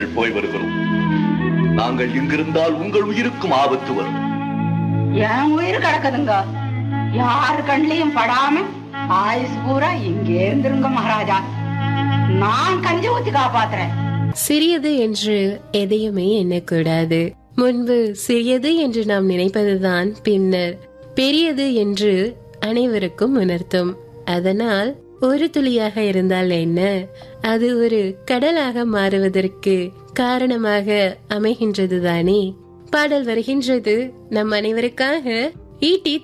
போய் வருகிறோம் நாங்கள் இங்கிருந்தால் உங்கள் உயிருக்கும் ஆபத்து வரும் என் உயிர் கிடக்குதுங்க யார் கண்லயும் படாம ஆயுஸ் பூரா இங்கே இருந்துருங்க மகாராஜா நான் கஞ்சி ஊத்தி காப்பாத்துறேன் சிறியது என்று எதையுமே எண்ணக்கூடாது முன்பு சிறியது என்று நாம் நினைப்பதுதான் பின்னர் பெரியது என்று அனைவருக்கும் உணர்த்தும் அதனால் ஒரு துளியாக இருந்தால் என்ன அது ஒரு கடலாக மாறுவதற்கு காரணமாக அமைகின்றதுதானே பாடல் வருகின்றது நம் அனைவருக்காக ஈட்டி